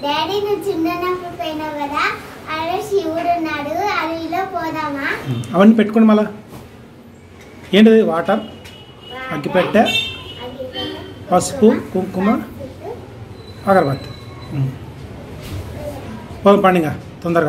Daddy నువ్వు చిన్నప్పుడు పోయినావు కదా అరే శివుడు ఉన్నాడు అడవిలో పోదామా అవన్నీ పెట్టుకోండి మళ్ళా ఏంటిది వాటర్ అగ్గిపెట్టె పసుపు కుంకుమ అగరబత్తి ఉమ్. పోదాం పండుగ తొందరగా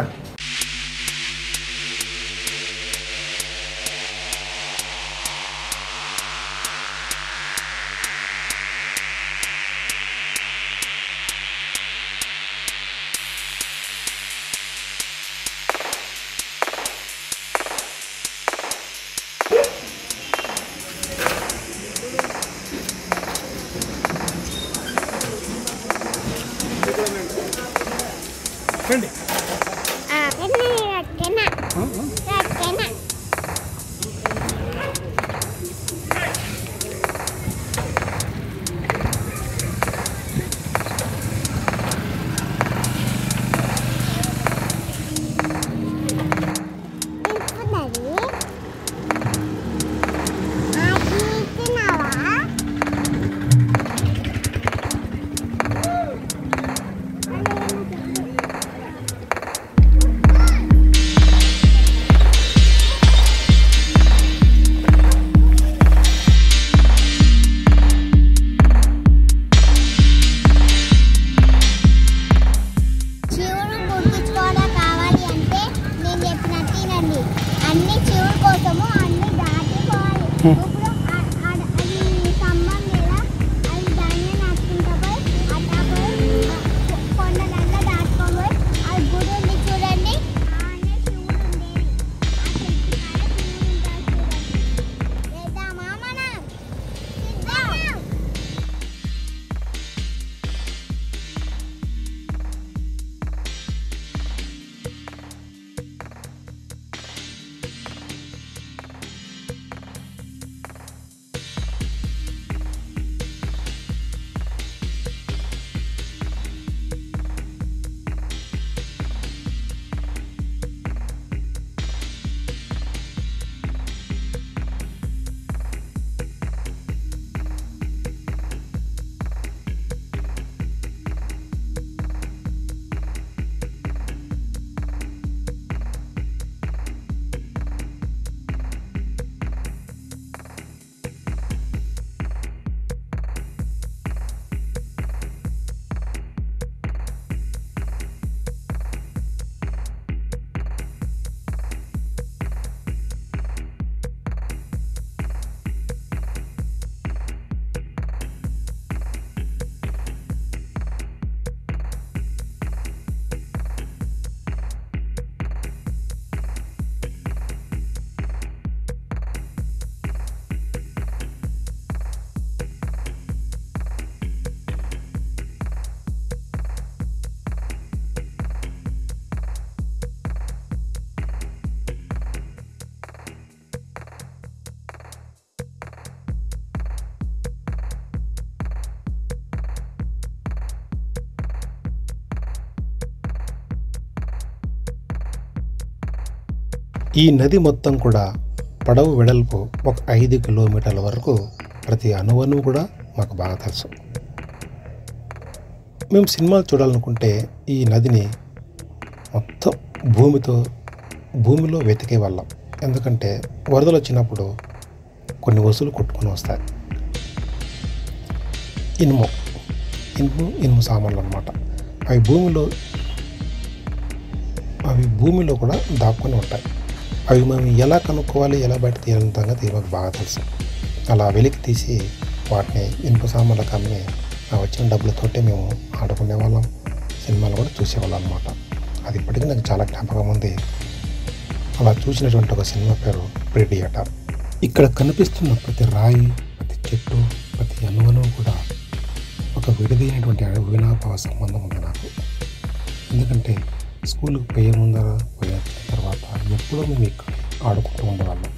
రండి రక్కన ఆ, ఆ. రక్కన శివుడు గుర్తించుకోవడం కావాలి అంటే నేను చెప్పినట్టు వినండి అన్ని శివుడు కోసము అన్ని దాటిపోవాలి Hmm. ఇప్పుడు ఆ- ఆడ- అది స్తంభం మీద అది దాన్ని నడుచుకుంటా పోయి అట్లా పోయి ఆ కొండలల్లో దాటుకొని పోయి అది గుడి ఉంది చూడండి ఆడనే శివుడు ఉండేది ఆ చెట్టు కాడ శివుడు ఉంటాడు చూడండి వెళ్దామా మనం సిద్ధం ఈ నది మొత్తం కూడా పడవ వెడల్పు ఒక ఐదు కిలోమీటర్ల వరకు ప్రతి అణువణువు కూడా మాకు బాగా తెలుసు మేము సినిమాలు చూడాలనుకుంటే ఈ నదిని మొత్తం భూమితో భూమిలో వెతికే వాళ్ళం ఎందుకంటే వరదలు వచ్చినప్పుడు కొన్ని వస్తువులు కొట్టుకొని వస్తాయి ఇనుము ఇనుము ఇనుము సామాన్లు అనమాట అవి భూమిలో అవి భూమిలో కూడా దాక్కొని ఉంటాయి అవి మేము ఎలా కనుక్కోవాలి ఎలా బయట తీయాలని సంగతి మాకు బాగా తెలుసు అలా వెలికి తీసి వాటిని ఇనుప సామాన్లకు అమ్మి ఆ వచ్చిన డబ్బులతోటే మేము ఆడుకునే వాళ్ళం సినిమాలు కూడా చూసేవాళ్ళం అనమాట అది ఇప్పటికీ నాకు చాలా జ్ఞాపకం ఉంది అలా చూసినటువంటి ఒక సినిమా పేరు ప్రిడియేటర్ ఇక్కడ కనిపిస్తున్న ప్రతి రాయి ప్రతి చెట్టు ప్రతి అణువణువు కూడా ఒక విడదీయనటువంటి అవినాభావ సంబంధం ఉంది నాకు ఎందుకంటే స్కూల్కి పోయే ముందర పోయే తర్వాత ఎప్పుడూ మేము ఇక్కడ ఆడుకుంటూ ఉండేవాళ్ళం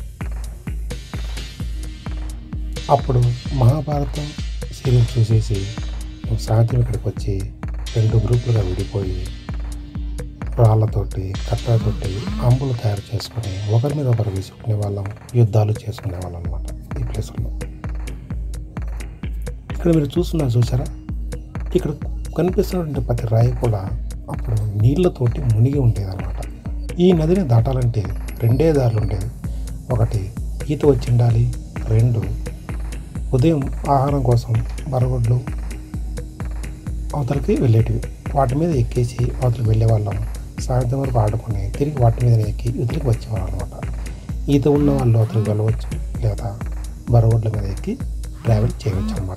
అప్పుడు మహాభారతం సీరియల్ చూసేసి మేము సాయంత్రం ఇక్కడికి వచ్చి రెండు గ్రూపులుగా విడిపోయి రాళ్ళతోటి కట్టలతోటి అంబులు తయారు చేసుకొని ఒకరి మీద ఒకరు వేసుకునే వాళ్ళం యుద్ధాలు చేసుకునే వాళ్ళం అనమాట ఈ ప్లేస్లో ఇక్కడ మీరు చూస్తున్నారు చూసారా ఇక్కడ కనిపిస్తున్నటువంటి ప్రతి రాయి కూడా అప్పుడు నీళ్ళతోటి మునిగి ఉండేదన్నమాట ఈ నదిని దాటాలంటే రెండే దారులు ఉండేది ఒకటి ఈత వచ్చి ఉండాలి రెండు ఉదయం ఆహారం కోసం మరగొడ్లు అవతలకి వెళ్ళేటివి వాటి మీద ఎక్కేసి అవతలకి వెళ్ళే వాళ్ళం సాయంత్రం వరకు ఆడుకొని తిరిగి వాటి మీద ఎక్కి ఇవతలకి వచ్చేవాళ్ళం అనమాట ఈత ఉన్న వాళ్ళు అవతలకి వెళ్ళవచ్చు లేదా మరగొడ్ల మీద ఎక్కి ట్రావెల్ చేయవచ్చు అనమాట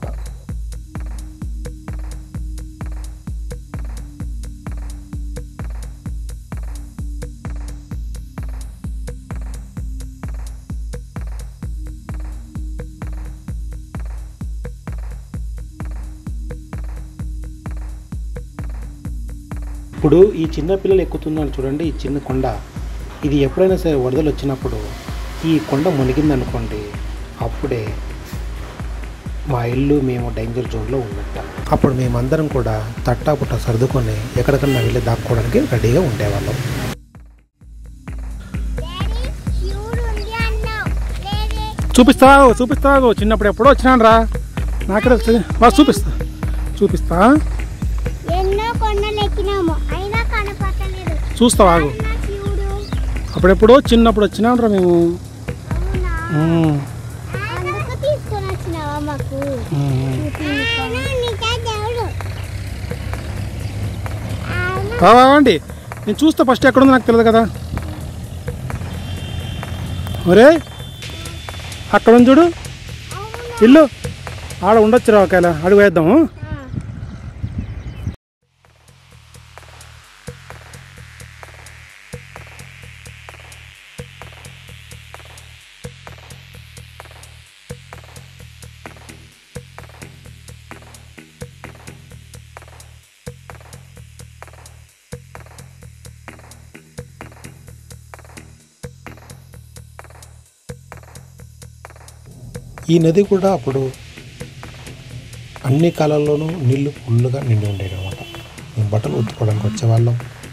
ఇప్పుడు ఈ చిన్న పిల్లలు ఎక్కుతున్నారు చూడండి ఈ చిన్న కొండ ఇది ఎప్పుడైనా సరే వరదలు వచ్చినప్పుడు ఈ కొండ మునిగిందనుకోండి అప్పుడే మా ఇల్లు మేము డేంజర్ జోన్లో ఉన్నట్ట అప్పుడు మేమందరం కూడా తట్టాపుట్ట సర్దుకొని ఎక్కడికన్నా వెళ్ళి దాక్కోవడానికి రెడీగా ఉండేవాళ్ళం డాడీ శివుడు ఉంది అన్నావు లేదే చూపిస్తావు చూపిస్తావు చిన్నప్పుడు ఎప్పుడో వచ్చినాను రా నాకే తెలుస్తుంది బా చూపిస్తా చూపిస్తా ఎన్నో కొండలు ఎక్కినాము అయినా కనపడలేదు చూస్తావు ఆగు అన్న శివుడు అప్పుడెప్పుడో చిన్నప్పుడు వచ్చినాను రా మేము అవునా ఉమ్, అందుకు తీసుకొని వచ్చినావా మాకు ఉమ్. నీకే దేవుడు అవునా రావండి నేను చూస్తే ఫస్ట్ ఎక్కడుందో నాకు తెలియదు కదా ఒరే అక్కడ ఉంది చూడు అవునా ఇల్లు ఆడ ఉండొచ్చు రా ఒకవేళ అడుగు వేద్దాము ఈ నది కూడా అప్పుడు అన్ని కాలాల్లోనూ నీళ్లు ఫుల్గా నిండి ఉండేవి అనమాట మేము బట్టలు ఉతుక్కోవడానికి వచ్చేవాళ్ళం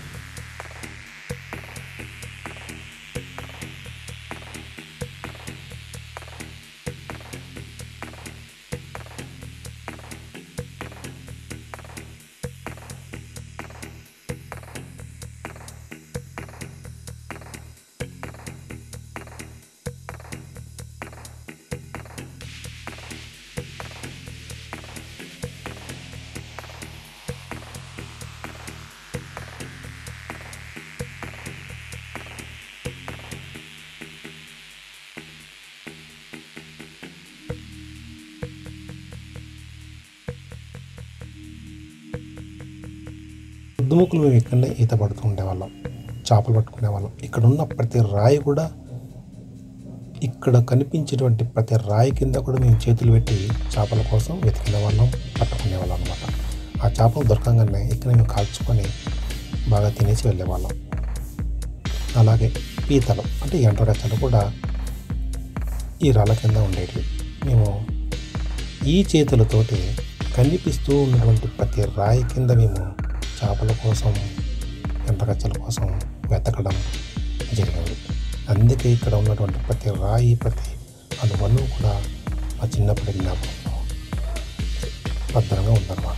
పొద్దుముక్కులు మేము ఇక్కడనే ఈత పడుతూ ఉండేవాళ్ళం చేపలు పట్టుకునే వాళ్ళం ఇక్కడ ఉన్న ప్రతి రాయి కూడా ఇక్కడ కనిపించేటువంటి ప్రతి రాయి కింద కూడా మేము చేతులు పెట్టి చేపల కోసం వెతికిన వాళ్ళం పట్టుకునే వాళ్ళం అనమాట ఆ చేపలు దొరకంగానే ఇక్కడ మేము కాల్చుకొని బాగా తినేసి వెళ్ళేవాళ్ళం అలాగే పీతలు అంటే ఎండ్రగచ్చలు కూడా ఈ రాళ్ళ కింద ఉండేవి మేము ఈ చేతులతోటి కనిపిస్తూ ఉన్నటువంటి ప్రతి రాయి కింద మేము చేపల కోసం ఎండ్రగచ్చల కోసం వెతకడం జరిగింది అందుకే ఇక్కడ ఉన్నటువంటి ప్రతి రాయి ప్రతి అనువను కూడా మా చిన్నప్పటి జ్ఞాపకంలో భద్రంగా ఉందన్నమాట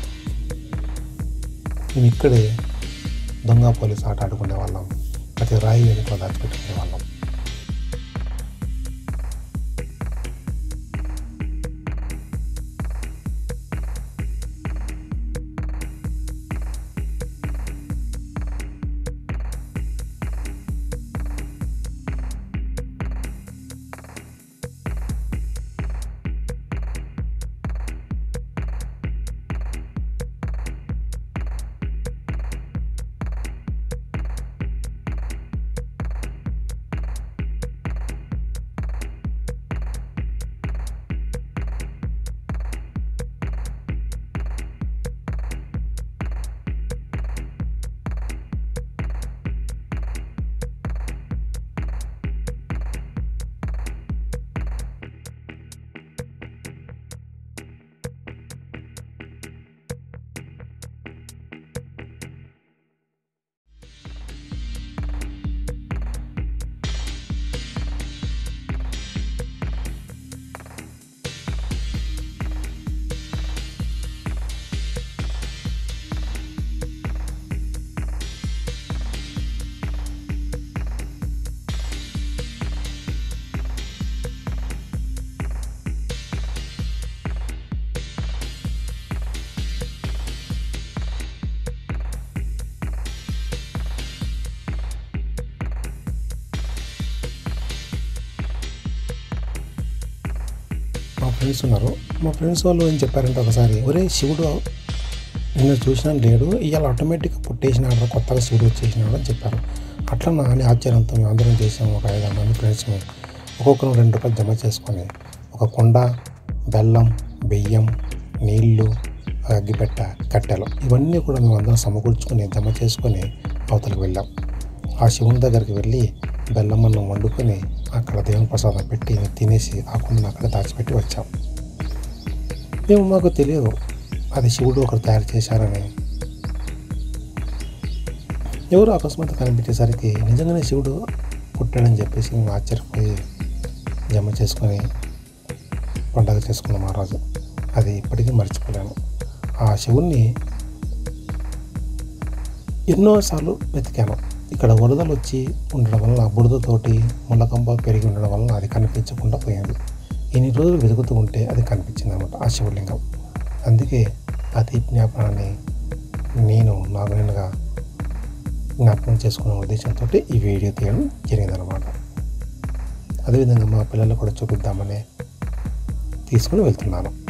మేము ఇక్కడే దొంగ పోలీస్ ఆట ఆడుకునే వాళ్ళం ప్రతి రాయి వెనుక దాచిపెట్టుకునే వాళ్ళం ఫ్రెండ్స్ ఉన్నారు మా ఫ్రెండ్స్ వాళ్ళు ఏం చెప్పారంటే ఒకసారి ఒరే శివుడు నిన్న చూసినా లేడు ఇవాళ ఆటోమేటిక్గా పుట్టేసినాడు కొత్తగా శివుడు వచ్చేసినాడు అని చెప్పారు అట్లా నా అని ఆశ్చర్యంతో మేము అందరం చేసాము ఒక ఐదు మంది ఫ్రెండ్స్ ఒక్కొక్కరు రెండు రూపాయలు జమ చేసుకొని ఒక కొండ బెల్లం బియ్యం నీళ్లు అగ్గిపెట్ట కట్టెలు ఇవన్నీ కూడా మేము అందరం సమకూర్చుకొని జమ చేసుకొని అవతలకు వెళ్ళాం ఆ శివుని దగ్గరికి వెళ్ళి బెల్లం అన్నం వండుకొని అక్కడ దేవుని ప్రసాదం పెట్టి తినేసి ఆ కుండను అక్కడ దాచిపెట్టి వచ్చాం మేము మాకు తెలియదు అది శివుడు ఒకరు తయారు చేశారని ఎవరు అకస్మాత్ కనిపించేసరికి నిజంగానే శివుడు పుట్టాడని చెప్పేసి మేము ఆశ్చర్యపోయి జమ చేసుకొని పండగ చేసుకున్నాం ఆ రోజు అది ఇప్పటికీ మర్చిపోలేను ఆ శివుణ్ణి ఎన్నోసార్లు వెతికాను ఇక్కడ వరదలు వచ్చి ఉండడం వలన బురదతోటి ముళ్ళకంప పెరిగి ఉండడం వలన అది కనిపించకుండా పోయింది ఇన్ని రోజులు వెతుకుతూ ఉంటే అది కనిపించింది అనమాట ఆ శివలింగం అందుకే ఆ తీపి జ్ఞాపకాన్ని నేను నాకు నేనుగా జ్ఞాపకం చేసుకునే ఉద్దేశంతో ఈ వీడియో తీయడం జరిగిందనమాట అదేవిధంగా మా పిల్లలు కూడా చూపిద్దామని తీసుకుని వెళ్తున్నాను